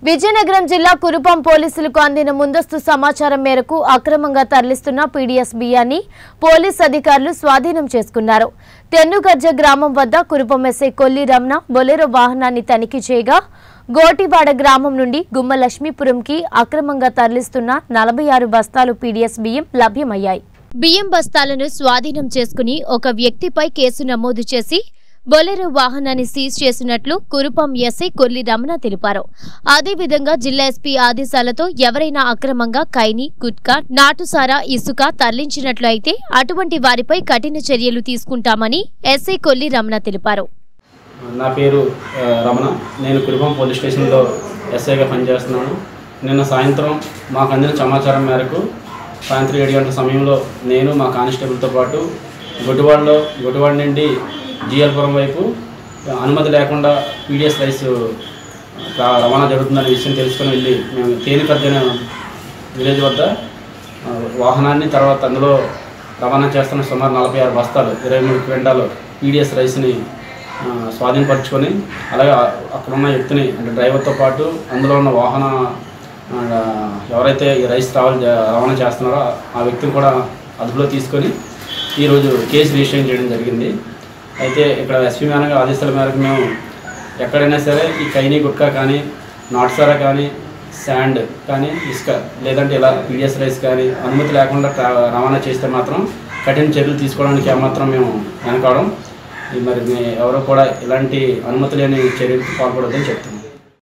విజయనగరం జిల్లా కురుపాం పోలీసులకు అందిన ముందస్తు సమాచారం మేరకు అక్రమంగా తరలిస్తున్న పీడీఎస్ బియ్యాన్ని పోలీస్ అధికారులు స్వాధీనం చేసుకున్నారు తెన్నుగర్జ గ్రామం వద్ద కురుపం ఎస్ఐ కొల్లి రమణ బొలెరో వాహనాన్ని తనిఖీ చేయగా గోటివాడ గ్రామం నుండి గుమ్మ లక్ష్మీపురంకి అక్రమంగా తరలిస్తున్న నలభై ఆరు బస్తాలు పీడీఎస్ బియ్యం లభ్యమయ్యాయి బియ్యం బస్తాలను స్వాధీనం చేసుకుని ఒక వ్యక్తిపై కేసు నమోదు చేసి బొలెరో వాహనాన్ని సీజ్ చేసినట్లు కురుపం ఎస్ఐ కొల్లి రమణ తెలిపారు అదేవిధంగా జిల్లా ఎస్పీ ఆదేశాలతో ఎవరైనా అక్రమంగా కైని గుట్కా నాటుసారా ఇసుక తరలించినట్లు అయితే అటువంటి వారిపై కఠిన చర్యలు తీసుకుంటామని ఎస్ఐ కొల్లి రమణ తెలిపారు నా పేరు ఆ, రమణ నేను కురుపం పోలీస్ స్టేషన్లో ఎస్ఐగా పనిచేస్తున్నాను నిన్న సాయంత్రం మాకు అందిన సమాచారం మేరకు సాయంత్రం ఏడు గంటల సమయంలో నేను మా కానిస్టేబుల్తో పాటు గొడ్డువాడలో గొడ్డువాడ నుండి జిఎల్పురం వైపు అనుమతి లేకుండా పీడిఎస్ రైస్ రా- రవాణా జరుగుతుందనే విషయం తెలుసుకొని వెళ్ళి మేము తేలికర్జన విలేజ్ వద్ద ఆ, వాహనాన్ని తర్వాత అందులో రవాణా చేస్తున్న సుమారు నలభై ఆరు బస్తాలు ఇరవై మూడు క్వింటాలు పీడిఎస్ రైస్ని ఆ, స్వాధీనపరుచుకొని అలాగే ఆ- అక్కడ ఉన్న వ్యక్తిని అంటే డ్రైవర్తో పాటు అందులో ఉన్న వాహన ఆ, ఎవరైతే ఈ రైస్ ట్రావెల్ చే- రవాణా చేస్తున్నారో ఆ వ్యక్తిని కూడా అదుపులో తీసుకొని ఈరోజు కేసు రిజిస్టర్ చేయడం జరిగింది అయితే ఇక్కడ ఎస్పీ మేనగా ఆదేశాల మేరకు మేము ఎక్కడైనా సరే ఈ కైనీ గుట్కా కానీ నాటుసారా కానీ శాండ్ కానీ ఇసుక లేదంటే ఇలా పీడిఎస్ రైస్ కానీ అనుమతి లేకుండా ట్రా- రవాణా చేస్తే మాత్రం కఠిన చర్యలు తీసుకోవడానికి ఏమాత్రం మేము వెనకావడం ఈ మరి మీ ఎవరు కూడా ఇలాంటి అనుమతి లేని చర్యలకు పాల్పడొద్దని చెప్తున్నాం